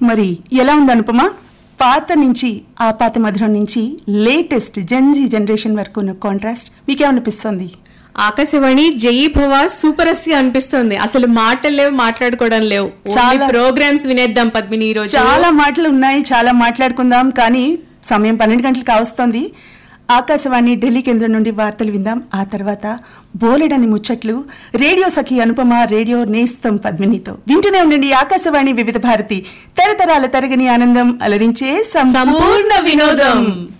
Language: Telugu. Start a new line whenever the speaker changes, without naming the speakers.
మరి ఎలా ఉంది అనుపమ పాత నుంచి ఆ పాత మధురం నుంచి లేటెస్ట్ జెన్జీ జనరేషన్ వరకు ఉన్న కాంట్రాస్ట్ మీకేమనిపిస్తుంది
ఆకాశవాణి జయి భవ సూపర్ ఎస్ అనిపిస్తుంది అసలు మాటలు లేవు మాట్లాడుకోవడం లేవు
చాలా-
ప్రోగ్రామ్స్ వినేద్దాం పద్మిని ఈ రోజు
చాలా మాటలు ఉన్నాయి చాలా మాట్లాడుకుందాం కానీ సమయం పన్నెండు గంటలు కావస్తోంది ఆకాశవాణి ఢిల్లీ కేంద్రం నుండి వార్తలు విందాం ఆ తర్వాత బోలెడని ముచ్చట్లు రేడియో సఖి అనుపమ రేడియో నేస్తం పద్మినితో వింటూనే ఉండండి ఆకాశవాణి వివిధ భారతి తరతరాల తరగని ఆనందం అలరించే సంపూర్ణ
సంపూర్ణ వినోదం